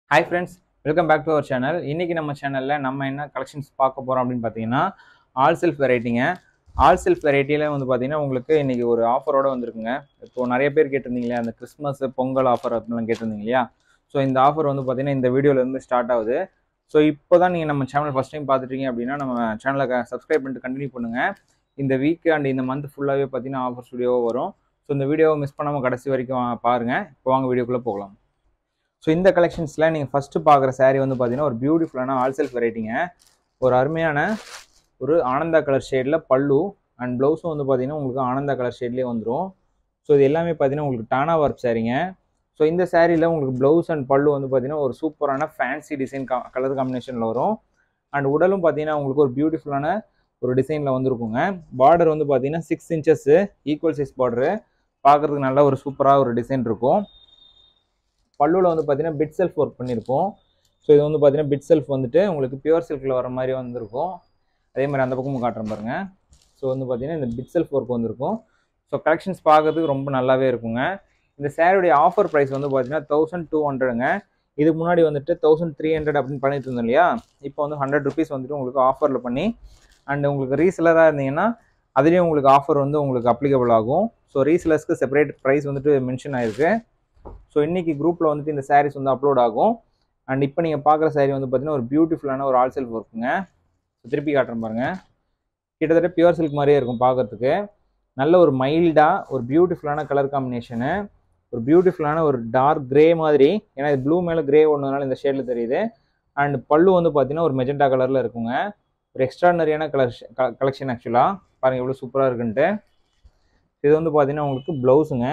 hi friends welcome back to our channel இன்றைக்கி நம்ம சேனலில் நம்ம என்ன கலெக்ஷன்ஸ் பார்க்க போகிறோம் அப்படின்னு பார்த்தீங்கன்னா ஆல் செல்ஃப் வெரைட்டிங்க ஆல் செல்ஃப் வெரைட்டியில் வந்து பார்த்தீங்கன்னா உங்களுக்கு இன்றைக்கி ஒரு ஆஃபரோட வந்திருக்குங்க இப்போது நிறைய பேர் கேட்டிருந்தீங்களே அந்த கிறிஸ்மஸ் பொங்கல் ஆஃபர் அப்படிலாம் கேட்டிருந்தீங்க இல்லையா ஸோ இந்த ஆஃபர் வந்து பார்த்தீங்கன்னா இந்த வீடியோலேருந்து ஸ்டார்ட் ஆகுது ஸோ இப்போ தான் நீங்கள் நம்ம சேனல் ஃபஸ்ட் டைம் பார்த்துட்டீங்க அப்படின்னா நம்ம சேனலை சப்ஸ்கிரைப் பண்ணிட்டு கண்டினியூ பண்ணுங்கள் இந்த வீக் அண்ட் இந்த மந்த் ஃபுல்லாகவே பார்த்தீங்கன்னா ஆஃபர் ஸ்டுடியோவாக வரும் ஸோ இந்த வீடியோவை மிஸ் பண்ணாமல் கடைசி வரைக்கும் பாருங்கள் இப்போ வாங்க வீடியோக்குள்ளே போகலாம் ஸோ இந்த கலெக்ஷன்ஸில் நீங்கள் ஃபஸ்ட்டு பார்க்குற saree வந்து பார்த்தீங்கன்னா ஒரு பியூட்டிஃபுல்லான ஆல் செல்ஃப் வெரைட்டிங்க ஒரு அருமையான ஒரு ஆனந்தா கலர் ஷேடில் பல்லு அண்ட் ப்ளவுஸும் வந்து பார்த்தீங்கன்னா உங்களுக்கு ஆனந்தா கலர் ஷேட்லேயே வந்துடும் ஸோ இது எல்லாமே பார்த்தீங்கன்னா உங்களுக்கு டானா ஒர்க் சாரீங்க ஸோ இந்த சாரியில் உங்களுக்கு ப்ளவுஸ் அண்ட் பல்லு வந்து பார்த்தீங்கன்னா ஒரு சூப்பரான ஃபேன்சி டிசைன் கா கலர் காம்பினேஷனில் வரும் அண்ட் உடலும் பார்த்தீங்கன்னா உங்களுக்கு ஒரு பியூட்டிஃபுல்லான ஒரு டிசைனில் வந்திருக்குங்க பார்டர் வந்து பார்த்தீங்கன்னா six inches equal size border பார்க்குறதுக்கு நல்ல ஒரு சூப்பராக ஒரு டிசைன் இருக்கும் பல்லுவில் வந்து பார்த்தீங்கன்னா பிட் செல்ஃப் ஒர்க் பண்ணியிருக்கோம் ஸோ இது வந்து பார்த்தீங்கன்னா பிட் செல்ஃப் வந்துட்டு உங்களுக்கு பியூர் சில்கில் வர மாதிரி வந்திருக்கும் அதே மாதிரி அந்த பக்கமும் காட்டுறேன் பாருங்க ஸோ வந்து பார்த்தீங்கன்னா இந்த பிட் செல்ஃப் ஒர்க் வந்திருக்கும் ஸோ கலெக்ஷன்ஸ் பார்க்கறதுக்கு ரொம்ப நல்லாவே இருக்குங்க இந்த சேரீடைய ஆஃபர் ப்ரைஸ் வந்து பார்த்தீங்கன்னா தௌசண்ட் டூ ஹண்ட்ரடுங்க இதுக்கு முன்னாடி வந்துட்டு தௌசண்ட் த்ரீ ஹண்ட்ரட் அப்படின்னு பண்ணிட்டு இருந்தோம் இல்லையா இப்போ வந்து ஹண்ட்ரட் ருபீஸ் வந்துட்டு உங்களுக்கு ஆஃபரில் பண்ணி அண்ட் உங்களுக்கு ரீசெலராக இருந்தீங்கன்னா அதுலேயும் உங்களுக்கு ஆஃபர் வந்து உங்களுக்கு அப்ளிகபிள் ஆகும் ஸோ ரீசெலர்ஸ்க்கு செப்பரேட் ப்ரைஸ் வந்துட்டு மென்ஷன் ஆயிருக்கு ஸோ இன்றைக்கி குரூப்பில் வந்துட்டு இந்த சாரீஸ் வந்து அப்லோட் ஆகும் அண்ட் இப்போ நீங்கள் பார்க்குற சாரீ வந்து பார்த்தீங்கன்னா ஒரு பியூட்டிஃபுல்லான ஒரு ஆல் செல்ஃப் ஒர்க்குங்க ஸோ திருப்பி காட்டுறேன் பாருங்க கிட்டத்தட்ட பியூர் சில்க் மாதிரியே இருக்கும் பார்க்கறதுக்கு நல்ல ஒரு மைல்டாக ஒரு பியூட்டிஃபுல்லான கலர் காம்பினேஷனு ஒரு பியூட்டிஃபுல்லான ஒரு டார்க் கிரே மாதிரி ஏன்னா இது ப்ளூ மேலே கிரே ஒன்றதுனால இந்த ஷேடில் தெரியுது அண்ட் பல்லு வந்து பார்த்தீங்கன்னா ஒரு மெஜெண்டா கலரில் இருக்குங்க ஒரு எக்ஸ்ட்ராடனரியான கலர் கலெக்ஷன் ஆக்சுவலாக பாருங்கள் எவ்வளோ சூப்பராக இருக்குன்ட்டு இது வந்து பார்த்தீங்கன்னா உங்களுக்கு ப்ளவுஸுங்க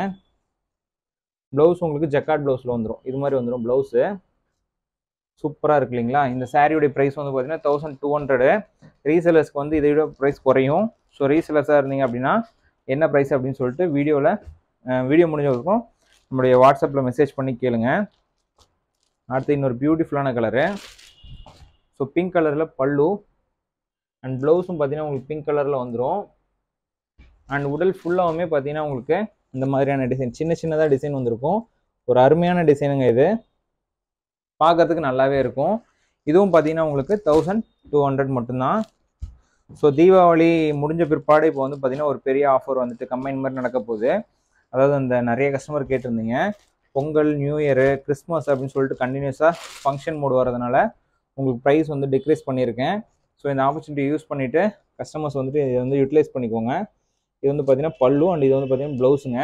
ப்ளவுஸ் உங்களுக்கு ஜக்காட் ப்ளவுஸில் வந்துடும் இது மாதிரி வந்துடும் ப்ளவுஸு சூப்பராக இருக்கு இல்லைங்களா இந்த சாரியோடைய ப்ரைஸ் வந்து பார்த்தீங்கன்னா தௌசண்ட் டூ ஹண்ட்ரடு ரீசெலர்ஸ்க்கு வந்து இதை விட ப்ரைஸ் குறையும் ஸோ ரீசெலர்ஸாக இருந்தீங்க அப்படின்னா என்ன ப்ரைஸ் அப்படின்னு சொல்லிட்டு வீடியோவில் வீடியோ முடிஞ்சவருக்கும் நம்மளுடைய வாட்ஸ்அப்பில் மெசேஜ் பண்ணி கேளுங்க அடுத்து இன்னொரு பியூட்டிஃபுல்லான கலரு ஸோ பிங்க் கலரில் பல்லு அண்ட் ப்ளவுஸும் பார்த்தீங்கன்னா உங்களுக்கு பிங்க் கலரில் வந்துடும் அண்ட் உடல் ஃபுல்லாகவுமே பார்த்தீங்கன்னா உங்களுக்கு இந்த மாதிரியான டிசைன் சின்ன சின்னதாக டிசைன் வந்திருக்கும் ஒரு அருமையான டிசைனுங்க இது பார்க்கறதுக்கு நல்லாவே இருக்கும் இதுவும் பார்த்தீங்கன்னா உங்களுக்கு தௌசண்ட் டூ ஹண்ட்ரட் மட்டும்தான் ஸோ தீபாவளி முடிஞ்ச பிற்பாடு இப்போ வந்து பார்த்தீங்கன்னா ஒரு பெரிய ஆஃபர் வந்துட்டு கம்பைன் மாதிரி நடக்க போகுது அதாவது அந்த நிறைய கஸ்டமர் கேட்டிருந்தீங்க பொங்கல் நியூ இயரு கிறிஸ்மஸ் அப்படின்னு சொல்லிட்டு கண்டினியூஸாக ஃபங்க்ஷன் மோடு வரதுனால உங்களுக்கு ப்ரைஸ் வந்து டிக்ரீஸ் பண்ணியிருக்கேன் ஸோ இந்த ஆப்பர்ச்சுனிட்டி யூஸ் பண்ணிவிட்டு கஸ்டமர்ஸ் வந்துட்டு இதை வந்து யூட்டிலைஸ் பண்ணிக்கோங்க இது வந்து பார்த்தீங்கன்னா பல்லு அண்ட் இது வந்து பார்த்தீங்கன்னா ப்ளவுஸுங்க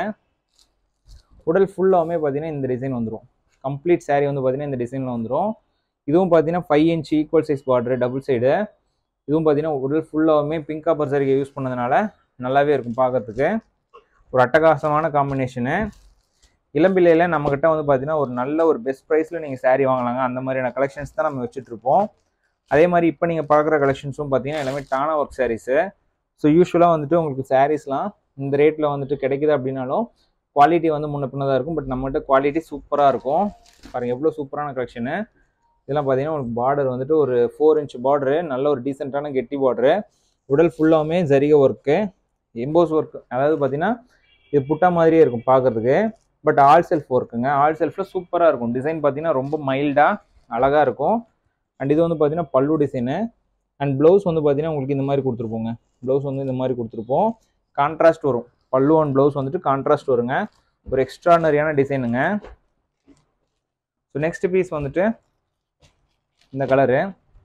உடல் ஃபுல்லாகவுமே பார்த்தீங்கன்னா இந்த டிசைன் வந்துடும் கம்ப்ளீட் saree வந்து பார்த்தீங்கன்னா இந்த டிசைனில் வந்துடும் இதுவும் பார்த்தீங்கன்னா five inch equal size border double side இதுவும் பார்த்தீங்கன்னா உடல் ஃபுல்லாகவுமே பிங்க் காப்பர் சரிகை யூஸ் பண்ணதுனால நல்லாவே இருக்கும் பார்க்கறதுக்கு ஒரு அட்டகாசமான காம்பினேஷனு இளம்பிள்ளையில் நம்மக்கிட்ட வந்து பார்த்தீங்கன்னா ஒரு நல்ல ஒரு பெஸ்ட் ப்ரைஸில் நீங்கள் saree வாங்கலாங்க அந்த மாதிரியான கலெக்ஷன்ஸ் தான் நம்ம வச்சுட்ருப்போம் அதே மாதிரி இப்போ நீங்கள் பார்க்குற கலெக்ஷன்ஸும் பார்த்தீங்கன்னா எல்லாமே டானா ஒர்க் சாரீஸு ஸோ யூஸ்வலாக வந்துட்டு உங்களுக்கு சாரீஸ்லாம் இந்த ரேட்டில் வந்துட்டு கிடைக்குது அப்படின்னாலும் குவாலிட்டி வந்து முன்ன பின்னதாக இருக்கும் பட் நம்மகிட்ட குவாலிட்டி சூப்பராக இருக்கும் பாருங்கள் எவ்வளோ சூப்பரான கலெக்ஷனு இதெல்லாம் பார்த்தீங்கன்னா உங்களுக்கு பார்டர் வந்துட்டு ஒரு ஃபோர் இன்ச் பார்டரு நல்ல ஒரு டீசெண்டான கெட்டி பார்டரு உடல் ஃபுல்லாகவுமே ஜரிக ஒர்க்கு எம்போஸ் ஒர்க் அதாவது பார்த்தீங்கன்னா இது புட்டா மாதிரியே இருக்கும் பார்க்குறதுக்கு பட் ஆல் செல்ஃப் ஒர்க்குங்க ஆல் செல்ஃபில் சூப்பராக இருக்கும் டிசைன் பார்த்தீங்கன்னா ரொம்ப மைல்டாக அழகாக இருக்கும் அண்ட் இது வந்து பார்த்தீங்கன்னா பல்லு டிசைனு அண்ட் ப்ளவுஸ் வந்து பார்த்தீங்கன்னா உங்களுக்கு இந்த மாதிரி கொடுத்துருப்போங்க ப்ளவுஸ் வந்து இந்த மாதிரி கொடுத்துருப்போம் கான்ட்ராஸ்ட் வரும் பல்லு அண்ட் ப்ளவுஸ் வந்துட்டு கான்ட்ராஸ்ட் வருங்க ஒரு எக்ஸ்ட்ரானரியான டிசைனுங்க ஸோ நெக்ஸ்ட் பீஸ் வந்துட்டு இந்த கலரு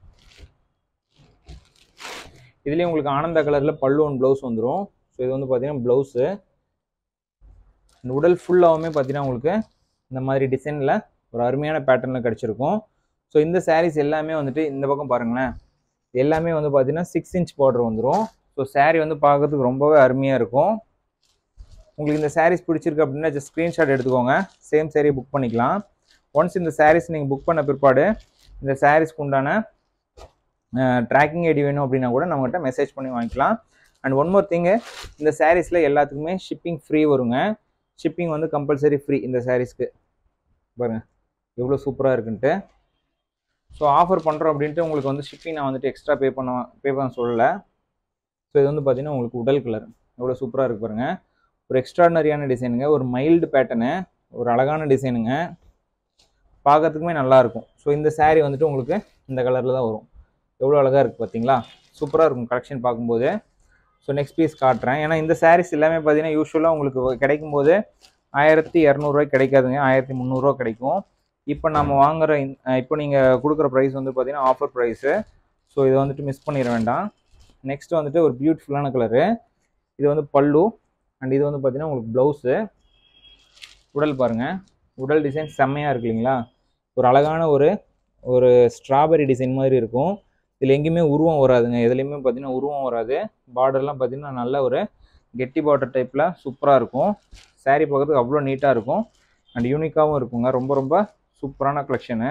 இதுலேயும் உங்களுக்கு ஆனந்த கலரில் பல்லு அண்ட் ப்ளவுஸ் வந்துடும் ஸோ இது வந்து பார்த்தீங்கன்னா ப்ளவுஸு இந்த உடல் ஃபுல்லாகவுமே பார்த்தீங்கன்னா உங்களுக்கு இந்த மாதிரி டிசைனில் ஒரு அருமையான பேட்டர்னில் கிடச்சிருக்கும் ஸோ இந்த சாரீஸ் எல்லாமே வந்துட்டு இந்த பக்கம் பாருங்களேன் எல்லாமே வந்து பார்த்தீங்கன்னா சிக்ஸ் இன்ச் பார்டர் வந்துடும் ஸோ saree வந்து பார்க்கறதுக்கு ரொம்பவே அருமையாக இருக்கும் உங்களுக்கு இந்த சாரீஸ் பிடிச்சிருக்கு அப்படின்னா ஜஸ்ட் ஸ்க்ரீன்ஷாட் எடுத்துக்கோங்க சேம் saree புக் பண்ணிக்கலாம் ஒன்ஸ் இந்த சாரீஸ் நீங்கள் புக் பண்ண பிற்பாடு இந்த சாரீஸ்க்கு உண்டான ட்ராக்கிங் ஐடி வேணும் அப்படின்னா கூட நம்மகிட்ட மெசேஜ் பண்ணி வாங்கிக்கலாம் அண்ட் ஒன் மோர் திங்கு இந்த சாரீஸில் எல்லாத்துக்குமே ஷிப்பிங் ஃப்ரீ வருங்க ஷிப்பிங் வந்து கம்பல்சரி ஃப்ரீ இந்த சாரீஸ்க்கு பாருங்கள் எவ்வளோ சூப்பராக இருக்குன்ட்டு ஸோ ஆஃபர் பண்ணுறோம் அப்படின்ட்டு உங்களுக்கு வந்து ஷிப்பிங் நான் வந்துட்டு எக்ஸ்ட்ரா பே பண்ண பே பண்ண சொல்லலை ஸோ இது வந்து பார்த்தீங்கன்னா உங்களுக்கு உடல் கலர் எவ்வளோ சூப்பராக இருக்கு பாருங்க ஒரு எக்ஸ்ட்ராடனரியான டிசைனுங்க ஒரு மைல்டு பேட்டர்னு ஒரு அழகான டிசைனுங்க பார்க்கறதுக்குமே நல்லா இருக்கும் ஸோ இந்த saree வந்துட்டு உங்களுக்கு இந்த கலரில் தான் வரும் எவ்வளோ அழகாக இருக்குது பார்த்தீங்களா சூப்பராக இருக்கும் கலெக்ஷன் பார்க்கும்போது ஸோ நெக்ஸ்ட் பீஸ் காட்டுறேன் ஏன்னா இந்த sarees எல்லாமே பார்த்தீங்கன்னா யூஸ்வலாக உங்களுக்கு கிடைக்கும் போது ஆயிரத்தி இரநூறுவாய்க்கு கிடைக்காதுங்க ஆயிரத்தி முந்நூறுரூவா கிடைக்கும் இப்போ நம்ம வாங்குற இந்த- அஹ் இப்போ நீங்கள் கொடுக்குற ப்ரைஸ் வந்து பார்த்தீங்கன்னா ஆஃபர் ப்ரைஸு ஸோ இதை வந்துட்டு மிஸ் பண்ணிட வேண்டாம் நெக்ஸ்ட் வந்துட்டு ஒரு பியூட்டிஃபுல்லான கலரு இது வந்து பல்லு அண்ட் இது வந்து பார்த்தீங்கன்னா உங்களுக்கு ப்ளவுஸு உடல் பாருங்கள் உடல் டிசைன் செம்மையாக இருக்கு இல்லைங்களா ஒரு அழகான ஒரு ஒரு ஸ்ட்ராபெரி டிசைன் மாதிரி இருக்கும் இதில் எங்கேயுமே உருவம் வராதுங்க எதுலேயுமே பார்த்தீங்கன்னா உருவம் வராது பார்டர்லாம் பார்த்தீங்கன்னா நல்ல ஒரு கெட்டி பார்டர் டைப்பில் சூப்பராக இருக்கும் saree பார்க்கறதுக்கு அவ்வளோ நீட்டாக இருக்கும் அண்ட் யூனிக்காகவும் இருக்குங்க ரொம்ப ரொம்ப சூப்பரான கலெக்ஷனு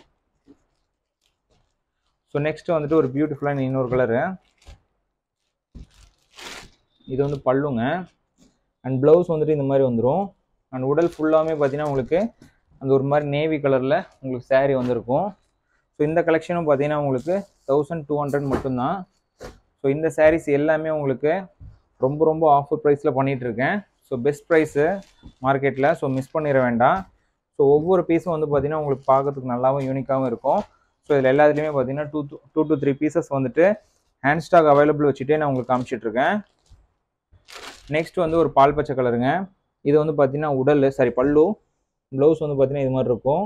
ஸோ நெக்ஸ்ட் வந்துட்டு ஒரு பியூட்டிஃபுல்லான இன்னொரு கலரு இது வந்து பல்லுங்க அண்ட் ப்ளவுஸ் வந்துட்டு இந்த மாதிரி வந்துடும் அண்ட் உடல் ஃபுல்லாமே பார்த்தீங்கன்னா உங்களுக்கு அந்த ஒரு மாதிரி நேவி கலரில் உங்களுக்கு saree வந்திருக்கும் ஸோ இந்த கலெக்ஷனும் பார்த்தீங்கன்னா உங்களுக்கு தௌசண்ட் டூ ஹண்ட்ரட் மட்டும்தான் ஸோ இந்த sarees எல்லாமே உங்களுக்கு ரொம்ப ரொம்ப ஆஃபர் ப்ரைஸில் பண்ணிகிட்ருக்கேன் ஸோ பெஸ்ட் ப்ரைஸு மார்க்கெட்டில் ஸோ மிஸ் பண்ணிட வேண்டாம் ஸோ ஒவ்வொரு பீஸும் வந்து பார்த்தீங்கன்னா உங்களுக்கு பார்க்கறதுக்கு நல்லாவும் யூனிக்காகவும் இருக்கும் ஸோ இதில் எல்லாத்துலேயுமே பார்த்தீங்கன்னா two two to three pieces வந்துட்டு ஹேண்ட் ஸ்டாக் அவைலபிள் வச்சுட்டே நான் உங்களுக்கு காமிச்சிட்ருக்கேன் நெக்ஸ்ட் வந்து ஒரு பால் பச்சை கலருங்க இது வந்து பார்த்தீங்கன்னா உடல் சாரி பல்லு ப்ளவுஸ் வந்து பார்த்தீங்கன்னா இது மாதிரி இருக்கும்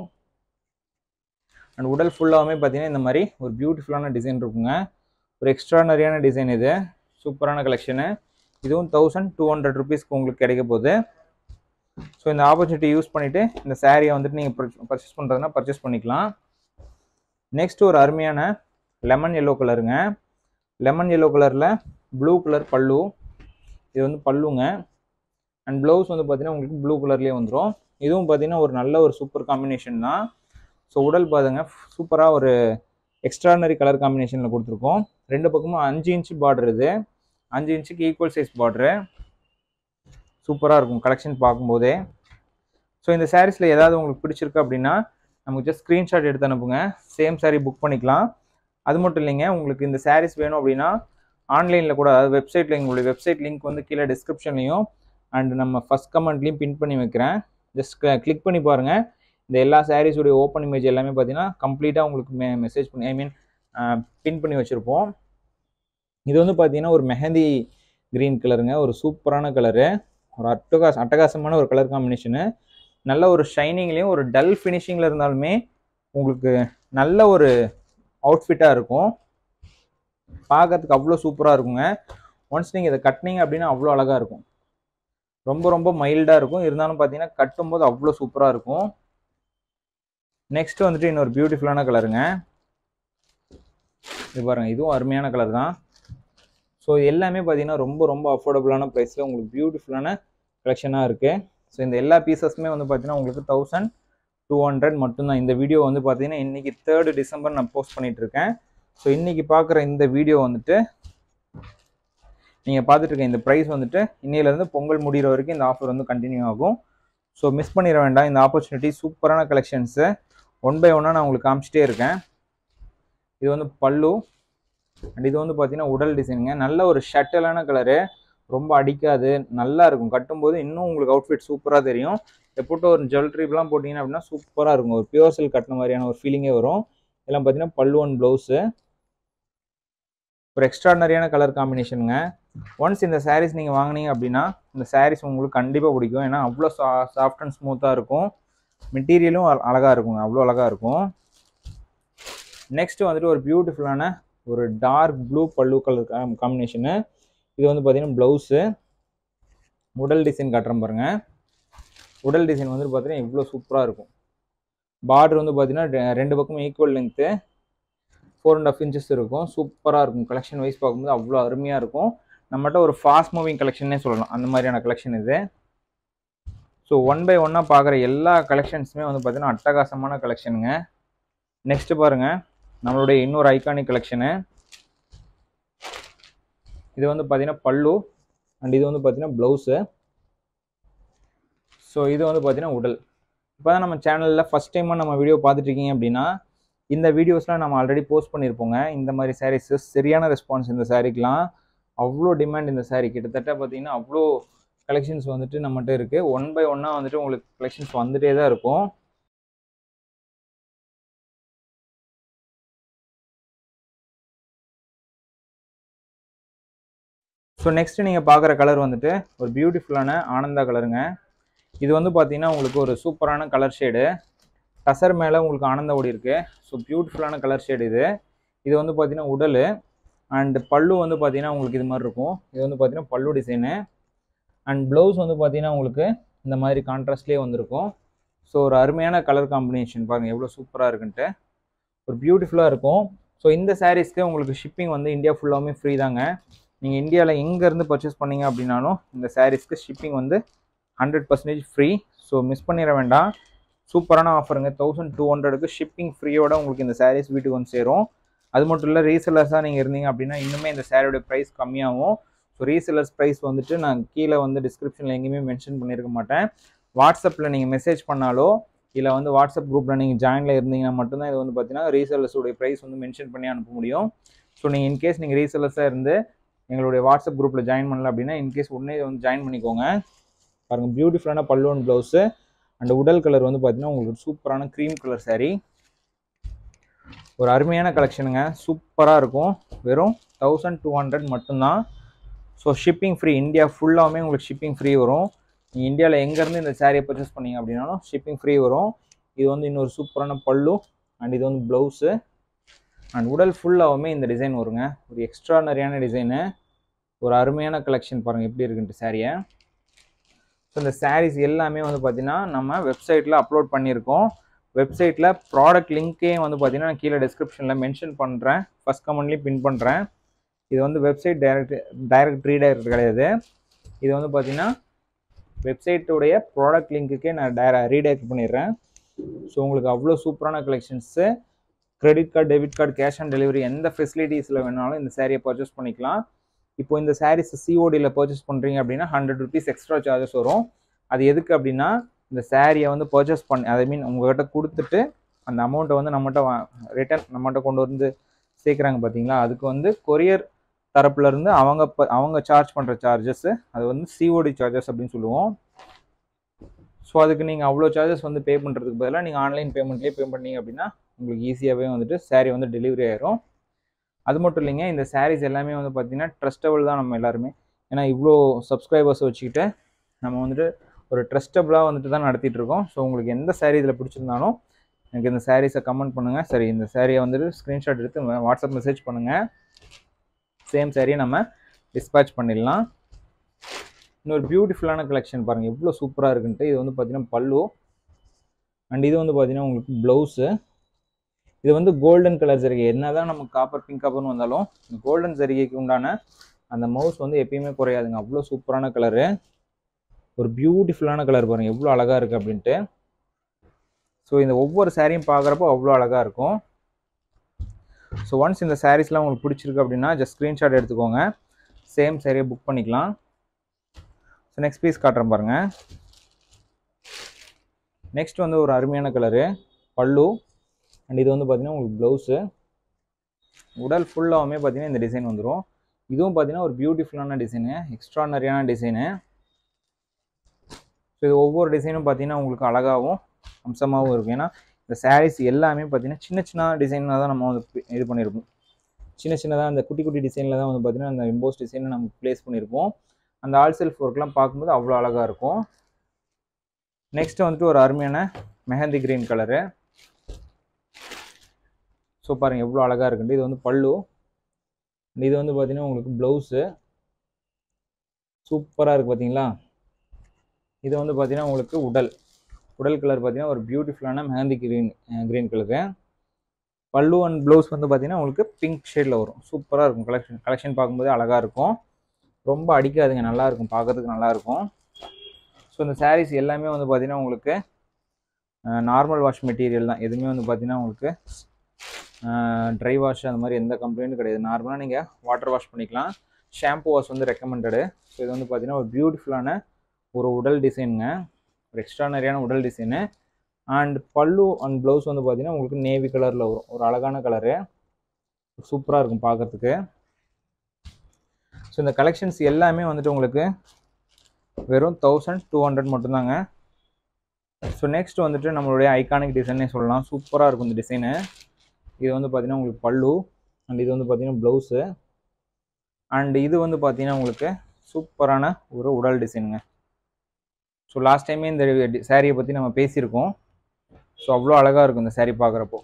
அண்ட் உடல் ஃபுல்லாகவுமே பார்த்தீங்கன்னா இந்த மாதிரி ஒரு பியூட்டிஃபுல்லான டிசைன் இருக்குங்க ஒரு எக்ஸ்ட்ரானரியான டிசைன் இது சூப்பரான கலெக்ஷனு இதுவும் தௌசண்ட் டூ ஹண்ட்ரட் ருபீஸ்க்கு உங்களுக்கு கிடைக்க போகுது ஸோ இந்த ஆப்பர்ச்சுனிட்டி யூஸ் பண்ணிவிட்டு இந்த சாரியை வந்துட்டு நீங்கள் பர்ச்சேஸ் பண்ணுறதுனா பர்ச்சேஸ் பண்ணிக்கலாம் நெக்ஸ்ட் ஒரு அருமையான லெமன் எல்லோ கலருங்க லெமன் எல்லோ கலரில் ப்ளூ கலர் பல்லு இது வந்து பல்லுங்க அண்ட் ப்ளவுஸ் வந்து பார்த்தீங்கன்னா உங்களுக்கு ப்ளூ கலர்லேயே வந்துடும் இதுவும் பார்த்தீங்கன்னா ஒரு நல்ல ஒரு சூப்பர் காம்பினேஷன் தான் ஸோ உடல் பாருங்க சூப்பராக ஒரு எக்ஸ்ட்ரானரி கலர் காம்பினேஷனில் கொடுத்துருக்கோம் ரெண்டு பக்கமும் அஞ்சு இன்ச்சு பார்டர் இது அஞ்சு இன்ச்சுக்கு ஈக்குவல் சைஸ் பார்டரு சூப்பராக இருக்கும் கலெக்ஷன் பார்க்கும்போதே ஸோ இந்த சாரீஸில் ஏதாவது உங்களுக்கு பிடிச்சிருக்கு அப்படின்னா நமக்கு ஜஸ்ட் ஸ்க்ரீன்ஷாட் எடுத்து அனுப்புங்க சேம் saree புக் பண்ணிக்கலாம் அது மட்டும் இல்லைங்க உங்களுக்கு இந்த சாரீஸ் வேணும் அப்படின்னா ஆன்லைனில் கூட அதாவது வெப்சைட்டில் எங்களுடைய வெப்சைட் லிங்க் வந்து கீழே டிஸ்கிரிப்ஷன்லையும் அண்ட் நம்ம ஃபஸ்ட் கமெண்ட்லையும் பின் பண்ணி வைக்கிறேன் ஜஸ்ட் கிளிக் பண்ணி பாருங்கள் இந்த எல்லா சாரீஸுடைய ஓப்பன் இமேஜ் எல்லாமே பார்த்தீங்கன்னா கம்ப்ளீட்டாக உங்களுக்கு மெ மெசேஜ் பண்ணி ஐ மீன் பின் பண்ணி வச்சுருப்போம் இது வந்து பார்த்தீங்கன்னா ஒரு மெஹந்தி க்ரீன் கலருங்க ஒரு சூப்பரான கலரு ஒரு அட்டகாச அட்டகாசமான ஒரு கலர் காம்பினேஷனு நல்ல ஒரு ஷைனிங்லேயும் ஒரு டல் ஃபினிஷிங்கில் இருந்தாலுமே உங்களுக்கு நல்ல ஒரு அவுட்ஃபிட்டாக இருக்கும் பார்க்கறதுக்கு அவ்வளோ சூப்பராக இருக்குங்க ஒன்ஸ் நீங்கள் இதை கட்டினீங்க அப்படின்னா அவ்வளோ அழகாக இருக்கும் ரொம்ப ரொம்ப மைல்டாக இருக்கும் இருந்தாலும் பார்த்தீங்கன்னா கட்டும்போது அவ்வளோ சூப்பராக இருக்கும் நெக்ஸ்ட் வந்துட்டு இன்னொரு பியூட்டிஃபுல்லான கலருங்க இது பாருங்க இதுவும் அருமையான கலர் தான் ஸோ எல்லாமே பார்த்தீங்கன்னா ரொம்ப ரொம்ப அஃபோர்டபுளான ப்ரைஸில் உங்களுக்கு பியூட்டிஃபுல்லான கலெக்ஷனாக இருக்குது ஸோ இந்த எல்லா பீசஸுமே வந்து பார்த்தீங்கன்னா உங்களுக்கு தௌசண்ட் டூ ஹண்ட்ரட் மட்டும்தான் இந்த வீடியோ வந்து பார்த்தீங்கன்னா இன்றைக்கி தேர்டு டிசம்பர் நான் போஸ்ட் பண்ணிட்டு இருக்கேன் ஸோ இன்றைக்கி பார்க்குற இந்த வீடியோ வந்துட்டு நீங்கள் பார்த்துட்டு இருக்க இந்த ப்ரைஸ் வந்துட்டு இன்னையிலேருந்து பொங்கல் முடிகிற வரைக்கும் இந்த ஆஃபர் வந்து கண்டினியூ ஆகும் ஸோ மிஸ் பண்ணிட வேண்டாம் இந்த ஆப்பர்ச்சுனிட்டி சூப்பரான கலெக்ஷன்ஸு ஒன் பை ஒன்னாக நான் உங்களுக்கு காமிச்சிட்டே இருக்கேன் இது வந்து பல்லு அண்ட் இது வந்து பார்த்தீங்கன்னா உடல் டிசைனுங்க நல்ல ஒரு ஷட்டலான கலரு ரொம்ப அடிக்காது நல்லா இருக்கும் கட்டும்போது இன்னும் உங்களுக்கு அவுட்ஃபிட் சூப்பராக தெரியும் எப்போட்டு ஒரு ஜுவல்லரிலாம் போட்டிங்கன்னா அப்படின்னா சூப்பராக இருக்கும் ஒரு பியூர் சில்க் கட்டின மாதிரியான ஒரு ஃபீலிங்கே வரும் இதெல்லாம் பார்த்தீங்கன்னா பல்லு ஒன் ப்ளவுஸு ஒரு எக்ஸ்ட்ராடனரியான கலர் காம்பினேஷனுங்க ஒன்ஸ் இந்த சாரீஸ் நீங்கள் வாங்குனீங்க அப்படின்னா இந்த சாரீஸ் உங்களுக்கு கண்டிப்பாக பிடிக்கும் ஏன்னா அவ்வளோ சா சாஃப்ட் அண்ட் ஸ்மூத்தாக இருக்கும் மெட்டீரியலும் அழகாக இருக்குங்க அவ்வளோ அழகாக இருக்கும் நெக்ஸ்ட் வந்துட்டு ஒரு பியூட்டிஃபுல்லான ஒரு dark blue pallu colour combination இது வந்து பார்த்தீங்கன்னா ப்ளவுஸு உடல் டிசைன் காட்டுறேன் பாருங்க உடல் டிசைன் வந்து பார்த்தீங்கன்னா இவ்வளோ சூப்பராக இருக்கும் பார்டர் வந்து பார்த்தீங்கன்னா ரெ- ரெண்டு பக்கமும் equal length four and half inches இருக்கும் சூப்பராக இருக்கும் கலெக்ஷன் வைஸ் பார்க்கும்போது அவ்வளோ அருமையாக இருக்கும் நம்மகிட்ட ஒரு ஃபாஸ்ட் மூவிங் கலெக்ஷனே சொல்லலாம் அந்த மாதிரியான கலெக்ஷன் இது ஸோ ஒன் பை ஒன்னாக பார்க்குற எல்லா கலெக்ஷன்ஸுமே வந்து பார்த்தீங்கன்னா அட்டகாசமான கலெக்ஷனுங்க நெக்ஸ்ட் பாருங்க நம்மளுடைய இன்னொரு ஐகானிக் கலெக்ஷனு இது வந்து பார்த்தீங்கன்னா பல்லு அண்ட் இது வந்து பார்த்தீங்கன்னா ப்ளவுஸு ஸோ இது வந்து பார்த்தீங்கன்னா உடல் இப்போ தான் நம்ம சேனலில் ஃபஸ்ட் டைமாக நம்ம வீடியோ பார்த்துட்டு இருக்கீங்க அப்படின்னா இந்த வீடியோஸ்லாம் நம்ம ஆல்ரெடி போஸ்ட் பண்ணியிருப்போங்க இந்த மாதிரி சாரீஸஸ் சரியான ரெஸ்பான்ஸ் இந்த சாரீக்கெலாம் அவ்வளோ டிமாண்ட் இந்த saree கிட்டத்தட்ட பார்த்தீங்கன்னா அவ்வளோ கலெக்ஷன்ஸ் வந்துட்டு நம்மகிட்ட இருக்குது ஒன் பை ஒன்னாக வந்துட்டு உங்களுக்கு கலெக்ஷன்ஸ் வந்துட்டே தான் இருக்கும் ஸோ நெக்ஸ்ட் நீங்கள் பார்க்குற கலர் வந்துட்டு ஒரு பியூட்டிஃபுல்லான ஆனந்தா கலருங்க இது வந்து பார்த்தீங்கன்னா உங்களுக்கு ஒரு சூப்பரான கலர் ஷேடு டசர் மேலே உங்களுக்கு ஆனந்த ஓடி இருக்கு ஸோ பியூட்டிஃபுல்லான கலர் ஷேடு இது இது வந்து பார்த்தீங்கன்னா உடல் அண்ட் பல்லு வந்து பார்த்தீங்கன்னா உங்களுக்கு இது மாதிரி இருக்கும் இது வந்து பார்த்தீங்கன்னா பல்லு டிசைனு அண்ட் ப்ளவுஸ் வந்து பார்த்தீங்கன்னா உங்களுக்கு இந்த மாதிரி கான்ட்ராஸ்ட்லேயே வந்திருக்கும் ஸோ ஒரு அருமையான கலர் காம்பினேஷன் பாருங்கள் எவ்வளோ சூப்பராக இருக்குன்ட்டு ஒரு பியூட்டிஃபுல்லாக இருக்கும் ஸோ இந்த சாரீஸ்க்கு உங்களுக்கு ஷிப்பிங் வந்து இந்தியா ஃபுல்லாமே ஃப்ரீ தாங்க நீங்கள் இந்தியாவில் எங்கேருந்து பர்ச்சேஸ் பண்ணீங்க அப்படின்னாலும் இந்த சாரீஸ்க்கு ஷிப்பிங் வந்து hundred percentage free so miss பண்ணிட வேண்டாம் சூப்பரான ஆஃபருங்க தௌசண்ட் டூ ஹண்ட்ரடுக்கு ஷிப்பிங் ஃப்ரீயோட உங்களுக்கு இந்த சாரீஸ் வீட்டுக்கு வந்து சேரும் அது மட்டும் இல்லை ரீசெல்லர்ஸாக நீங்கள் இருந்தீங்க அப்படின்னா இன்னுமே இந்த சாரியோட ப்ரைஸ் கம்மியாகும் ஸோ ரீசெல்லர்ஸ் ப்ரைஸ் வந்துட்டு நான் கீழே வந்து டிஸ்கிரிப்ஷனில் எங்கேயுமே மென்ஷன் பண்ணியிருக்க மாட்டேன் வாட்ஸ்அப்பில் நீங்கள் மெசேஜ் பண்ணாலோ இல்லை வந்து வாட்ஸ்அப் குரூப்பில் நீங்கள் ஜாயினில் இருந்தீங்கன்னா மட்டும்தான் இது வந்து பார்த்தீங்கன்னா ரீசெல்லர்ஸோடைய ப்ரைஸ் வந்து மென்ஷன் பண்ணி அனுப்ப முடியும் ஸோ நீங்கள் இன்கேஸ் நீங்கள் ரீசெல்லர்ஸாக இருந்து எங்களுடைய வாட்ஸ்அப் குரூப்பில் ஜாயின் பண்ணல அப்படின்னா இன்கேஸ் உடனே இதை வந்து ஜாயின் பண்ணிக்கோங்க பாருங்கள் பியூட்டிஃபுல்லான பல்லுவன் ப்ளவுஸு அண்ட் உடல் கலர் வந்து பார்த்தீங்கன்னா உங்களுக்கு சூப்பரான க்ரீம் கலர் saree ஒரு அருமையான கலெக்ஷனுங்க சூப்பராக இருக்கும் வெறும் தௌசண்ட் டூ ஹண்ட்ரட் மட்டும்தான் ஸோ ஷிப்பிங் ஃப்ரீ இந்தியா ஃபுல்லாகவுமே உங்களுக்கு ஷிப்பிங் ஃப்ரீ வரும் நீங்கள் இந்தியாவில் எங்கேருந்து இந்த சாரியை பர்ச்சேஸ் பண்ணீங்க அப்படின்னாலும் ஷிப்பிங் ஃப்ரீ வரும் இது வந்து இன்னொரு சூப்பரான பல்லு அண்ட் இது வந்து ப்ளவுஸு அண்ட் உடல் ஃபுல்லாகவுமே இந்த டிசைன் வருங்க ஒரு எக்ஸ்ட்ரானரியான டிசைனு ஒரு அருமையான கலெக்ஷன் பாருங்கள் எப்படி இருக்குன்ட்டு சாரியை ஸோ இந்த சாரீஸ் எல்லாமே வந்து பார்த்தீங்கன்னா நம்ம வெப்சைட்டில் அப்லோட் பண்ணியிருக்கோம் வெப்சைட்டில் ப்ராடக்ட் லிங்க்கே வந்து பார்த்தீங்கன்னா நான் கீழே டிஸ்கிரிப்ஷனில் மென்ஷன் பண்ணுறேன் ஃபஸ்ட் கமெண்ட்லேயும் பின் பண்ணுறேன் இது வந்து வெப்சைட் டைரக்ட் டைரக்ட் ரீடைரக்ட் கிடையாது இது வந்து பார்த்தீங்கன்னா வெப்சைட்டுடைய ப்ராடக்ட் லிங்க்குக்கே நான் டேர ரீடைரக்ட் பண்ணிடுறேன் ஸோ உங்களுக்கு அவ்வளோ சூப்பரான collections credit card debit card cash on delivery எந்த ஃபெசிலிட்டிஸில் வேணாலும் இந்த சாரியை பர்ச்சேஸ் பண்ணிக்கலாம் இப்போ இந்த சாரீஸ் சிஓடியில் பர்ச்சேஸ் பண்ணுறீங்க அப்படின்னா ஹண்ட்ரட் ருபீஸ் எக்ஸ்ட்ரா சார்ஜஸ் வரும் அது எதுக்கு அப்படின்னா இந்த சாரியை வந்து பர்ச்சேஸ் பண்ணி ஐ மீன் உங்கள்கிட்ட கொடுத்துட்டு அந்த அமௌண்ட்டை வந்து நம்மகிட்ட ரிட்டர்ன் நம்மகிட்ட கொண்டு வந்து சேர்க்குறாங்க பார்த்தீங்களா அதுக்கு வந்து கொரியர் தரப்புல இருந்து அவங்க ப- அவங்க சார்ஜ் பண்ணுற சார்ஜஸ் அது வந்து சிஓடி சார்ஜஸ் அப்படின்னு சொல்லுவோம் ஸோ அதுக்கு நீங்கள் அவ்வளோ சார்ஜஸ் வந்து பே பண்ணுறதுக்கு பதிலாக நீங்கள் ஆன்லைன் பேமெண்ட்லேயே பே பண்ணீங்க அப்படின்னா உங்களுக்கு ஈஸியாகவே வந்துட்டு saree வந்து டெலிவரி ஆயிரும் அது மட்டும் இல்லைங்க இந்த sarees எல்லாமே வந்து பார்த்தீங்கன்னா ட்ரஸ்டபிள் தான் நம்ம எல்லாருமே ஏன்னா இவ்வளோ சப்ஸ்கிரைபர்ஸ் வச்சுக்கிட்டு நம்ம வந்துட்டு ஒரு ட்ரஸ்டபுளாக வந்துட்டு தான் நடத்திட்டு இருக்கோம் ஸோ உங்களுக்கு எந்த saree இதில் பிடிச்சிருந்தாலும் எனக்கு இந்த சாரீஸை கமெண்ட் பண்ணுங்கள் சரி இந்த சாரியை வந்துட்டு ஸ்க்ரீன்ஷாட் எடுத்து வாட்ஸ்அப் மெசேஜ் பண்ணுங்கள் சேம் சாரியை நம்ம டிஸ்பேட்ச் பண்ணிடலாம் இன்னொரு பியூட்டிஃபுல்லான கலெக்ஷன் பாருங்கள் எவ்வளோ சூப்பராக இருக்குன்ட்டு இது வந்து பார்த்தீங்கன்னா பல்லு அண்ட் இது வந்து பார்த்தீங்கன்னா உங்களுக்கு ப்ளவுஸு இது வந்து கோல்டன் கலர் ஜரிகை என்னதான் நம்ம காப்பர் பிங்க் காப்பர்னு வந்தாலும் கோல்டன் ஜரிகைக்கு உண்டான அந்த மவுஸ் வந்து எப்பயுமே குறையாதுங்க அவ்வளோ சூப்பரான கலரு ஒரு பியூட்டிஃபுல்லான கலர் பாருங்கள் எவ்வளோ அழகாக இருக்குது அப்படின்ட்டு ஸோ இந்த ஒவ்வொரு சாரியும் பார்க்குறப்போ அவ்வளோ அழகாக இருக்கும் ஸோ ஒன்ஸ் இந்த சாரீஸ்லாம் உங்களுக்கு பிடிச்சிருக்கு அப்படின்னா ஜஸ்ட் ஸ்க்ரீன்ஷாட் எடுத்துக்கோங்க சேம் சாரியை புக் பண்ணிக்கலாம் ஸோ நெக்ஸ்ட் பீஸ் காட்டுறேன் பாருங்கள் நெக்ஸ்ட் வந்து ஒரு அருமையான கலரு பல்லு அண்ட் இது வந்து பார்த்தீங்கன்னா உங்களுக்கு ப்ளவுஸு உடல் ஃபுல்லாகவுமே பார்த்தீங்கன்னா இந்த டிசைன் வந்துடும் இதுவும் பார்த்தீங்கன்னா ஒரு பியூட்டிஃபுல்லான டிசைனு எக்ஸ்ட்ரானரியான டிசைனு ஸோ இது ஒவ்வொரு டிசைனும் பார்த்தீங்கன்னா உங்களுக்கு அழகாகவும் அம்சமாகவும் இருக்கும் ஏன்னா இந்த சாரீஸ் எல்லாமே பார்த்தீங்கன்னா சின்ன சின்ன டிசைனாக தான் நம்ம வந்து பி- இது பண்ணியிருப்போம் சின்ன சின்னதாக அந்த குட்டி குட்டி டிசைனில் தான் வந்து பார்த்தீங்கன்னா அந்த எம்போஸ் டிசைனை நம்ம ப்ளேஸ் பண்ணியிருப்போம் அந்த ஆல் செல்ஃப் ஒர்க்லாம் பார்க்கும்போது அவ்வளோ அழகாக இருக்கும் நெக்ஸ்ட் வந்துட்டு ஒரு அருமையான மெஹந்தி கிரீன் கலரு ஸோ பாருங்க எவ்வளோ அழகாக இருக்குன்ட்டு இது வந்து பல்லு இது வந்து பார்த்தீங்கன்னா உங்களுக்கு ப்ளவுஸு சூப்பராக இருக்குது பார்த்தீங்களா இது வந்து பார்த்தீங்கன்னா உங்களுக்கு உடல் உடல் கலர் பார்த்தீங்கன்னா ஒரு பியூட்டிஃபுல்லான mehndi green green colour pallu and blouse வந்து பார்த்தீங்கன்னா உங்களுக்கு பிங்க் ஷேடில் வரும் சூப்பராக இருக்கும் கலெக்ஷன் கலெக்ஷன் பார்க்கும்போது அழகாக இருக்கும் ரொம்ப அடிக்காதுங்க நல்லா இருக்கும் பார்க்கறதுக்கு நல்லா இருக்கும் ஸோ இந்த sarees எல்லாமே வந்து பார்த்தீங்கன்னா உங்களுக்கு நார்மல் வாஷ் மெட்டீரியல் தான் எதுவுமே வந்து பார்த்தீங்கன்னா உங்களுக்கு ட்ரை வாஷ் அந்த மாதிரி எந்த கம்ப்ளைண்ட்டும் கிடையாது நார்மலாக நீங்கள் வாட்டர் வாஷ் பண்ணிக்கலாம் ஷாம்பு வாஷ் வந்து ரெக்கமெண்டடு ஸோ இது வந்து பார்த்தீங்கன்னா ஒரு பியூட்டிஃபுல்லான ஒரு உடல் டிசைனுங்க ஒரு எக்ஸ்ட்ரானரியான உடல் design and pallu and blouse வந்து பார்த்தீங்கன்னா உங்களுக்கு நேவி கலரில் வரும் ஒரு அழகான கலரு சூப்பராக இருக்கும் பார்க்கறதுக்கு ஸோ இந்த கலெக்ஷன்ஸ் எல்லாமே வந்துட்டு உங்களுக்கு வெறும் தௌசண்ட் டூ ஹண்ட்ரட் மட்டும்தாங்க ஸோ நெக்ஸ்ட் வந்துட்டு நம்மளுடைய ஐகானிக் டிசைனே சொல்லலாம் சூப்பராக இருக்கும் இந்த டிசைனு இது வந்து பார்த்தீங்கன்னா உங்களுக்கு பல்லு அண்ட் இது வந்து பார்த்தீங்கன்னா ப்ளவுஸு அண்ட் இது வந்து பார்த்தீங்கன்னா உங்களுக்கு சூப்பரான ஒரு உடல் டிசைனுங்க ஸோ லாஸ்ட் டைமே இந்த சாரியை பற்றி நம்ம பேசியிருக்கோம் ஸோ அவ்வளோ அழகாக இருக்கும் இந்த saree பார்க்குறப்போ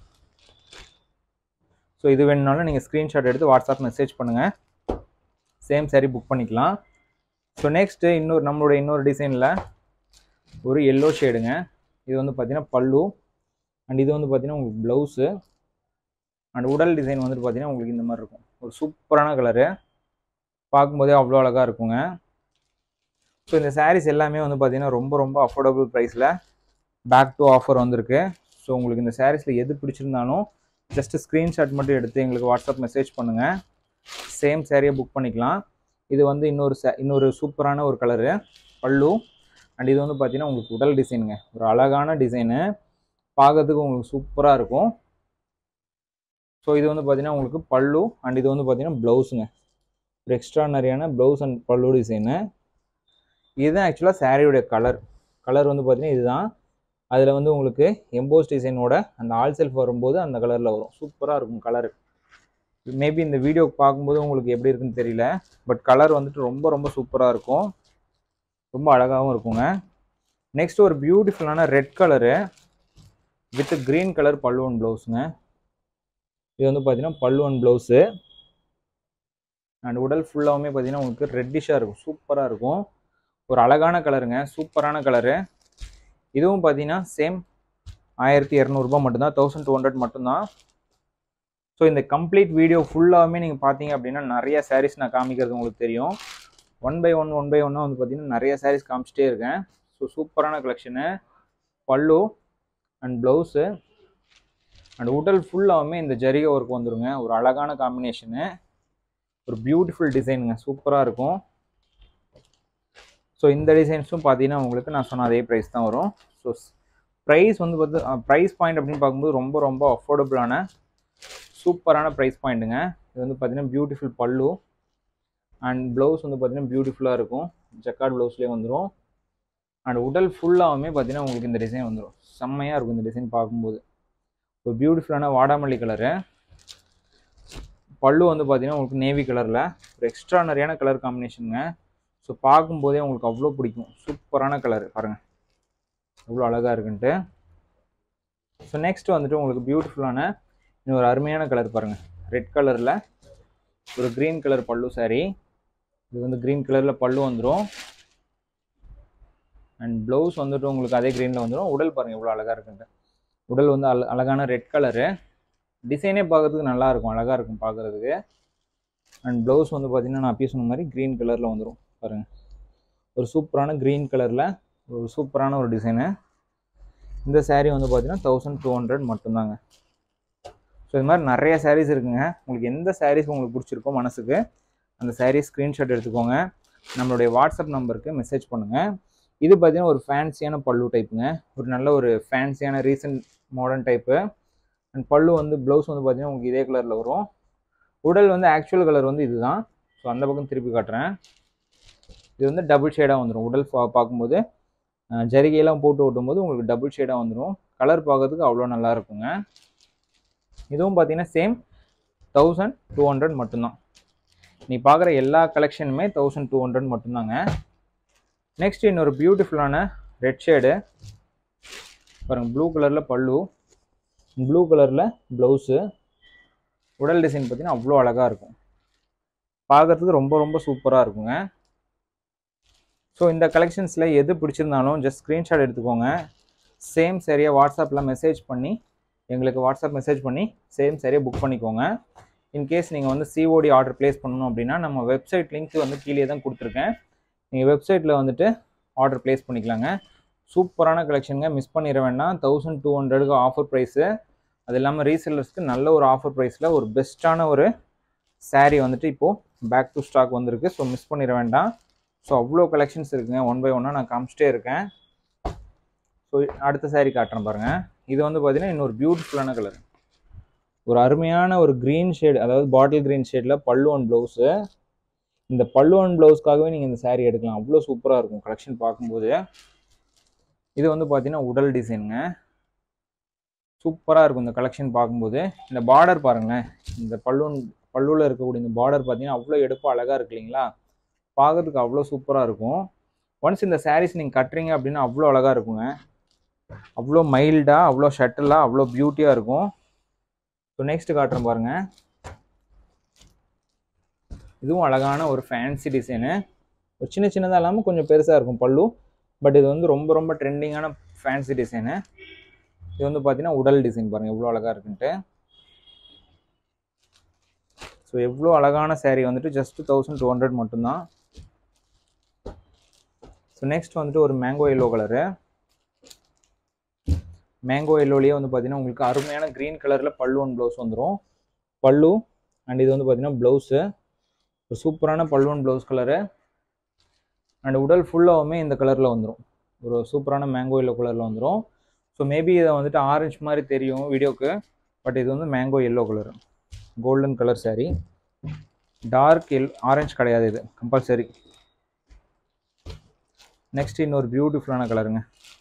ஸோ இது வேணுனாலும் நீங்கள் ஸ்க்ரீன்ஷாட் எடுத்து வாட்ஸ்அப் மெசேஜ் பண்ணுங்கள் சேம் saree புக் பண்ணிக்கலாம் ஸோ நெக்ஸ்ட்டு இன்னொரு நம்மளுடைய இன்னொரு டிசைனில் ஒரு எல்லோ ஷேடுங்க இது வந்து பார்த்தீங்கன்னா பல்லு அண்ட் இது வந்து பார்த்தீங்கன்னா உங்களுக்கு ப்ளவுஸு அண்ட் உடல் டிசைன் வந்துட்டு பார்த்தீங்கன்னா உங்களுக்கு இந்த மாதிரி இருக்கும் ஒரு சூப்பரான கலரு பார்க்கும்போதே அவ்வளோ அழகாக இருக்குங்க ஸோ இந்த sarees எல்லாமே வந்து பார்த்தீங்கன்னா ரொம்ப ரொம்ப அஃபோர்டபுள் ப்ரைஸில் பேக் டு ஆஃபர் வந்திருக்கு ஸோ உங்களுக்கு இந்த சாரீஸில் எது பிடிச்சிருந்தாலும் ஜஸ்ட் ஸ்க்ரீன்ஷாட் மட்டும் எடுத்து எங்களுக்கு வாட்ஸ்அப் மெசேஜ் பண்ணுங்கள் சேம் சாரியை புக் பண்ணிக்கலாம் இது வந்து இன்னொரு sa- இன்னொரு சூப்பரான ஒரு கலரு பல்லு அண்ட் இது வந்து பார்த்தீங்கன்னா உங்களுக்கு உடல் டிசைனுங்க ஒரு அழகான டிசைனு பார்க்கறதுக்கு உங்களுக்கு சூப்பராக இருக்கும் ஸோ இது வந்து பார்த்தீங்கன்னா உங்களுக்கு பல்லு அண்ட் இது வந்து பார்த்தீங்கன்னா ப்ளவுஸுங்க ஒரு எக்ஸ்ட்ரானரியான ப்ளவுஸ் அண்ட் பல்லு டிசைனு இதுதான் ஆக்சுவலாக சாரியோடைய கலர் கலர் வந்து பார்த்தீங்கன்னா இதுதான் அதில் வந்து உங்களுக்கு எம்போஸ் டிசைனோட அந்த ஆல் செல்ஃப் வரும்போது அந்த கலரில் வரும் சூப்பராக இருக்கும் கலர் மேபி இந்த வீடியோ பார்க்கும்போது உங்களுக்கு எப்படி இருக்குன்னு தெரியல பட் கலர் வந்துட்டு ரொம்ப ரொம்ப சூப்பராக இருக்கும் ரொம்ப அழகாகவும் இருக்குங்க நெக்ஸ்ட் ஒரு பியூட்டிஃபுல்லான red colour with green colour pallu and ப்ளவுஸுங்க இது வந்து பார்த்தீங்கன்னா பல்லு அண்ட் ப்ளவுஸு அண்ட் உடல் ஃபுல்லாகவுமே பார்த்தீங்கன்னா உங்களுக்கு ரெட்டிஷாக இருக்கும் சூப்பராக இருக்கும் ஒரு அழகான கலருங்க சூப்பரான கலரு இதுவும் பார்த்தீங்கன்னா சேம் ஆயிரத்தி இரநூறுபா மட்டும்தான் தௌசண்ட் டூ ஹண்ட்ரட் மட்டும்தான் ஸோ இந்த கம்ப்ளீட் வீடியோ ஃபுல்லாகவுமே நீங்கள் பார்த்தீங்க அப்படின்னா நிறைய சாரீஸ் நான் காமிக்கிறது உங்களுக்கு தெரியும் one by one one by ஒன்னாக வந்து பார்த்தீங்கன்னா நிறைய சாரீஸ் காமிச்சிட்டே இருக்கேன் ஸோ சூப்பரான கலெக்ஷனு பல்லு அண்ட் ப்ளவுஸு அண்ட் உடல் ஃபுல்லாகவுமே இந்த ஜரிகை ஒர்க் வந்துருங்க ஒரு அழகான காம்பினேஷனு ஒரு பியூட்டிஃபுல் டிசைனுங்க சூப்பராக இருக்கும் ஸோ இந்த டிசைன்ஸும் பார்த்தீங்கன்னா உங்களுக்கு நான் சொன்ன அதே ப்ரைஸ் தான் வரும் ஸோ ப்ரைஸ் வந்து பார்த்து ப்ரைஸ் பாயிண்ட் அப்படின்னு பார்க்கும்போது ரொம்ப ரொம்ப அஃபோர்டபுளான சூப்பரான ப்ரைஸ் பாயிண்ட்டுங்க இது வந்து பார்த்தீங்கன்னா பியூட்டிஃபுல் பல்லு அண்ட் ப்ளவுஸ் வந்து பார்த்தீங்கன்னா பியூட்டிஃபுல்லாக இருக்கும் ஜக்கார்ட் ப்ளவுஸ்லேயே வந்துடும் அண்ட் உடல் ஃபுல்லாகவுமே பார்த்தீங்கன்னா உங்களுக்கு இந்த டிசைன் வந்துடும் செம்மையாக இருக்கும் இந்த டிசைன் பார்க்கும்போது ஒரு பியூட்டிஃபுல்லான வாடாமல்லி கலரு பல்லு வந்து பார்த்தீங்கன்னா உங்களுக்கு நேவி கலரில் ஒரு எக்ஸ்ட்ரானரியான கலர் காம்பினேஷனுங்க ஸோ பார்க்கும்போதே உங்களுக்கு அவ்வளோ பிடிக்கும் சூப்பரான கலர் பாருங்கள் எவ்வளோ அழகாக இருக்குன்ட்டு ஸோ நெக்ஸ்ட் வந்துட்டு உங்களுக்கு பியூட்டிஃபுல்லான இன்னொரு அருமையான கலர் பாருங்கள் ரெட் கலரில் ஒரு க்ரீன் கலர் பல்லு saree இது வந்து க்ரீன் கலரில் பல்லு வந்துடும் அண்ட் ப்ளவுஸ் வந்துட்டு உங்களுக்கு அதே க்ரீனில் வந்துடும் உடல் பாருங்கள் எவ்வளோ அழகாக இருக்குன்ட்டு உடல் வந்து அழ அழகான ரெட் கலரு டிசைனே பார்க்கறதுக்கு நல்லா இருக்கும் அழகாக இருக்கும் பார்க்குறதுக்கு அண்ட் ப்ளவுஸ் வந்து பார்த்தீங்கன்னா நான் அப்பயே சொன்ன மாதிரி க்ரீன் கலரில் வந்துடும் பாருங்கள் ஒரு சூப்பரான க்ரீன் கலரில் ஒரு சூப்பரான ஒரு டிசைனு இந்த saree வந்து பார்த்தீங்கன்னா தௌசண்ட் டூ ஹண்ட்ரட் மட்டும்தாங்க ஸோ இது மாதிரி நிறைய sarees இருக்குங்க உங்களுக்கு எந்த sarees உங்களுக்கு பிடிச்சிருக்கோ மனசுக்கு அந்த saree ஸ்க்ரீன்ஷாட் எடுத்துக்கோங்க நம்மளுடைய வாட்ஸ்அப் நம்பருக்கு மெசேஜ் பண்ணுங்கள் இது பார்த்தீங்கன்னா ஒரு ஃபேன்சியான பல்லு டைப்புங்க ஒரு நல்ல ஒரு ஃபேன்சியான ரீசன்ட் மாடர்ன் டைப்பு அண்ட் பல்லு வந்து ப்ளவுஸ் வந்து பார்த்தீங்கன்னா உங்களுக்கு இதே கலரில் வரும் உடல் வந்து ஆக்சுவல் கலர் வந்து இதுதான் ஸோ அந்த பக்கம் திருப்பி காட்டுறேன் இது வந்து டபுள் ஷேடாக வந்துடும் உடல் பா பார்க்கும்போது அஹ், ஜரிகையெல்லாம் போட்டு ஓட்டும்போது உங்களுக்கு டபுள் ஷேடாக வந்துடும் கலர் பார்க்கறதுக்கு அவ்வளோ நல்லா இருக்குங்க இதுவும் பார்த்தீங்கன்னா சேம் தௌசண்ட் டூ ஹண்ட்ரட் மட்டும்தான் நீ பார்க்குற எல்லா கலெக்ஷனுமே தௌசண்ட் டூ ஹண்ட்ரட் மட்டும்தாங்க நெக்ஸ்ட் இன்னொரு பியூட்டிஃபுல்லான ரெட் ஷேடு பாருங்க ப்ளூ கலரில் பல்லு ப்ளூ கலரில் ப்ளவுஸு உடல் டிசைன் பார்த்தீங்கன்னா அவ்வளோ அழகாக இருக்கும் பார்க்கறதுக்கு ரொம்ப ரொம்ப சூப்பராக இருக்குங்க ஸோ இந்த கலெக்ஷன்ஸில் எது பிடிச்சிருந்தாலும் ஜஸ்ட் ஸ்க்ரீன்ஷாட் எடுத்துக்கோங்க சேம் சரியாக வாட்ஸ்அப்பில் மெசேஜ் பண்ணி எங்களுக்கு வாட்ஸ்அப் மெசேஜ் பண்ணி சேம் சரியாக புக் பண்ணிக்கோங்க இன்கேஸ் நீங்கள் வந்து சிஓடி ஆர்டர் ப்ளேஸ் பண்ணணும் அப்படின்னா நம்ம வெப்சைட் லிங்க் வந்து கீழே தான் கொடுத்துருக்கேன் நீங்கள் வெப்சைட்டில் வந்துட்டு ஆர்டர் ப்ளேஸ் பண்ணிக்கலாங்க சூப்பரான கலெக்ஷனுங்க மிஸ் பண்ணிட வேண்டாம் தௌசண்ட் டூ ஹண்ட்ரடுக்கு ஆஃபர் ப்ரைஸு அது இல்லாமல் ரீசெல்லர்ஸ்க்கு நல்ல ஒரு ஆஃபர் ப்ரைஸில் ஒரு பெஸ்ட்டான ஒரு saree வந்துட்டு இப்போது பேக் டு ஸ்டாக் வந்திருக்கு ஸோ மிஸ் பண்ணிட வேண்டாம் ஸோ அவ்வளோ கலெக்ஷன்ஸ் இருக்குங்க ஒன் பை ஒன்னாக நான் காமிச்சிட்டே இருக்கேன் ஸோ அடுத்த saree காட்டுறேன் பாருங்கள் இது வந்து பார்த்தீங்கன்னா இன்னொரு பியூட்டிஃபுல்லான கலர் ஒரு அருமையான ஒரு க்ரீன் ஷேட் அதாவது பாட்டில் க்ரீன் ஷேடில் பல்லு அண்ட் ப்ளவுஸு இந்த பல்லு அண்ட் ப்ளவுஸ்க்காகவே நீங்கள் இந்த saree எடுக்கலாம் அவ்வளோ சூப்பராக இருக்கும் கலெக்ஷன் பார்க்கும்போது இது வந்து பார்த்தீங்கன்னா உடல் டிசைனுங்க சூப்பராக இருக்கும் இந்த கலெக்ஷன் பார்க்கும்போது இந்த பார்டர் பாருங்களேன் இந்த பல்லூன் பல்லுவில் இருக்கக்கூடிய இந்த பார்டர் பார்த்தீங்கன்னா அவ்வளோ எடுப்பு அழகாக இருக்கு இல்லைங்களா பார்க்கறதுக்கு அவ்வளோ சூப்பராக இருக்கும் ஒன்ஸ் இந்த சாரீஸ் நீங்கள் கட்டுறீங்க அப்படின்னா அவ்வளோ அழகாக இருக்குங்க அவ்வளோ மைல்டாக அவ்வளோ ஷட்டிலாக அவ்வளோ பியூட்டியாக இருக்கும் ஸோ நெக்ஸ்ட் காட்டுறேன் பாருங்கள் இதுவும் அழகான ஒரு ஃபேன்சி டிசைனு ஒரு சின்ன சின்னதாக இல்லாமல் கொஞ்சம் பெருசாக இருக்கும் பல்லு பட் இது வந்து ரொம்ப ரொம்ப ட்ரெண்டிங்கான ஃபேன்சி டிசைனு இது வந்து பார்த்தீங்கன்னா உடல் டிசைன் பாருங்கள் எவ்வளோ அழகாக இருக்குன்ட்டு ஸோ எவ்வளோ அழகான saree வந்துட்டு ஜஸ்ட் தௌசண்ட் டூ ஹண்ட்ரட் மட்டும்தான் ஸோ நெக்ஸ்ட் வந்துட்டு ஒரு மேங்கோ எல்லோ கலரு மேங்கோ எல்லோலேயே வந்து பார்த்தீங்கன்னா உங்களுக்கு அருமையான க்ரீன் கலரில் பல்லு ஒன் ப்ளவுஸ் வந்துடும் பல்லு அண்ட் இது வந்து பார்த்தீங்கன்னா ப்ளவுஸு ஒரு சூப்பரான பல்லு ஒன் ப்ளவுஸ் கலரு அண்ட் உடல் ஃபுல்லாகவுமே இந்த கலரில் வந்துடும் ஒரு சூப்பரான மேங்கோ எல்லோ கலரில் வந்துடும் ஸோ மேபி இதை வந்துட்டு ஆரஞ்சு மாதிரி தெரியும் வீடியோக்கு பட் இது வந்து mango yellow colour golden colour saree dark எல் ஆரஞ்சு கிடையாது இது கம்பல்சரி நெக்ஸ்ட் இன்னொரு பியூட்டிஃபுல்லான கலருங்க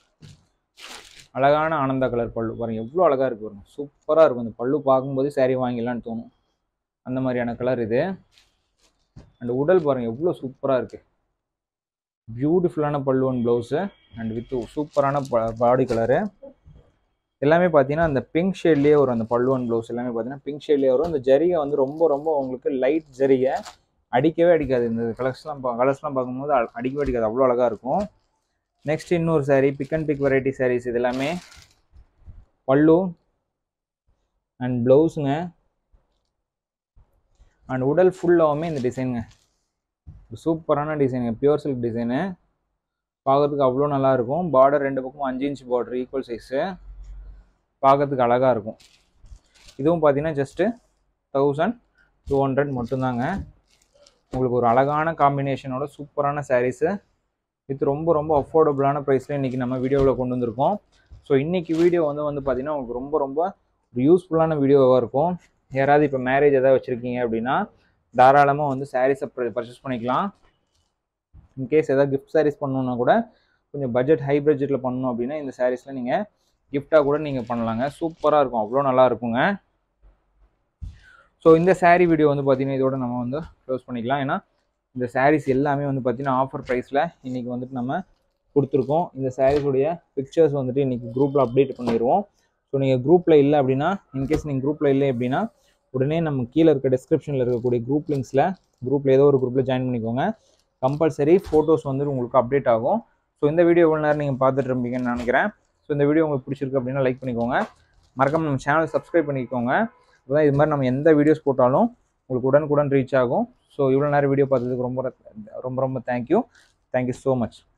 அழகான ஆனந்தா கலர் பல்லு பாருங்க எவ்வளோ அழகாக இருக்கு பாருங்க சூப்பராக இருக்கும் இந்த பல்லு பார்க்கும்போது saree வாங்கிடலான்னு தோணும் அந்த மாதிரியான கலர் இது அண்ட் உடல் பாருங்க எவ்வளோ சூப்பராக இருக்கு பியூட்டிஃபுல்லான பல்லு ஒன் ப்ளவுஸு அண்ட் வித் சூப்பரான பாடி கலரு எல்லாமே பார்த்தீங்கன்னா அந்த பிங்க் ஷேட்லேயே வரும் அந்த பல்லு ஒன் ப்ளவுஸ் எல்லாமே பார்த்தீங்கன்னா பிங்க் ஷேட்லேயே வரும் இந்த ஜரிகை வந்து ரொம்ப ரொம்ப உங்களுக்கு லைட் ஜரிகை அடிக்கவே அடிக்காது இந்த கலர்ஸ்லாம் பா கலர்ஸ்லாம் பார்க்கும்போது அ- அடிக்கவே அடிக்காது அவ்வளோ அழகாக இருக்கும் நெக்ஸ்ட் இன்னொரு saree pick and pick variety sarees இது எல்லாமே பல்லு அண்ட் ப்ளவுஸுங்க அண்ட் உடல் ஃபுல்லாகவுமே இந்த டிசைனுங்க சூப்பரான டிசைனுங்க பியூர் சில்க் டிசைனு பார்க்கறதுக்கு அவ்வளோ நல்லா இருக்கும் பார்டர் ரெண்டு பக்கமும் அஞ்சு இன்ச் பார்டர் ஈக்குவல் சைஸு பார்க்கறதுக்கு அழகாக இருக்கும் இதுவும் பார்த்தீங்கன்னா ஜஸ்ட்டு தௌசண்ட் டூ ஹண்ட்ரட் மட்டும்தாங்க உங்களுக்கு ஒரு அழகான காம்பினேஷனோட சூப்பரான சாரீஸு வித் ரொம்ப ரொம்ப அஃபோர்டபுளான ப்ரைஸில் இன்றைக்கி நம்ம வீடியோவில் கொண்டு வந்திருக்கோம் ஸோ இன்றைக்கி வீடியோ வந்து வந்து பார்த்திங்கன்னா உங்களுக்கு ரொம்ப ரொம்ப ஒரு யூஸ்ஃபுல்லான வீடியோவாக இருக்கும் யாராவது இப்போ மேரேஜ் எதாவது வச்சுருக்கீங்க அப்படின்னா தாராளமாக வந்து சாரீஸை பர்ச்சேஸ் பண்ணிக்கலாம் இன்கேஸ் ஏதாவது கிஃப்ட் சாரீஸ் பண்ணணுன்னா கூட கொஞ்சம் பட்ஜெட் ஹை பட்ஜெட்டில் பண்ணணும் அப்படின்னா இந்த சாரீஸில் நீங்கள் கிஃப்டாக கூட நீங்கள் பண்ணலாங்க சூப்பராக இருக்கும் அவ்வளோ நல்லா இருக்குங்க ஸோ இந்த saree வீடியோ வந்து பார்த்தீங்கன்னா இதோட நம்ம வந்து க்ளோஸ் பண்ணிக்கலாம் ஏன்னா இந்த sarees எல்லாமே வந்து பார்த்தீங்கன்னா ஆஃபர் ப்ரைஸில் இன்றைக்கி வந்துட்டு நம்ம கொடுத்துருக்கோம் இந்த sarees உடைய பிக்சர்ஸ் வந்துட்டு இன்றைக்கி குரூப்பில் அப்டேட் பண்ணிடுவோம் ஸோ நீங்கள் குரூப்பில் இல்லை அப்படின்னா இன்கேஸ் நீங்கள் குரூப்பில் இல்லை அப்படின்னா உடனே நம்ம கீழே இருக்க டிஸ்கிரிப்ஷனில் இருக்கக்கூடிய குரூப் லிங்க்ஸில் குரூப்பில் ஏதோ ஒரு குரூப்பில் ஜாயின் பண்ணிக்கோங்க கம்பல்சரி ஃபோட்டோஸ் வந்துட்டு உங்களுக்கு அப்டேட் ஆகும் ஸோ இந்த வீடியோ எவ்வளோ நேரம் நீங்கள் பார்த்துட்டு இருப்பீங்கன்னு நினைக்கிறேன் ஸோ இந்த வீடியோ உங்களுக்கு பிடிச்சிருக்கு அப்படின்னா லைக் பண்ணிக்கோங்க மறக்காம நம்ம சேனலை சப்ஸ்கிரைப் பண்ணிக்கோங்க அப்பதான் இது மாதிரி நம்ம எந்த வீடியோஸ் போட்டாலும் உங்களுக்கு உடனுக்குடன் ரீச் ஆகும் ஸோ இவ்வளோ நேரம் வீடியோ பார்த்ததுக்கு ரொம்ப ரொம்ப ரொம்ப தேங்க்யூ தேங்க்யூ ஸோ மச்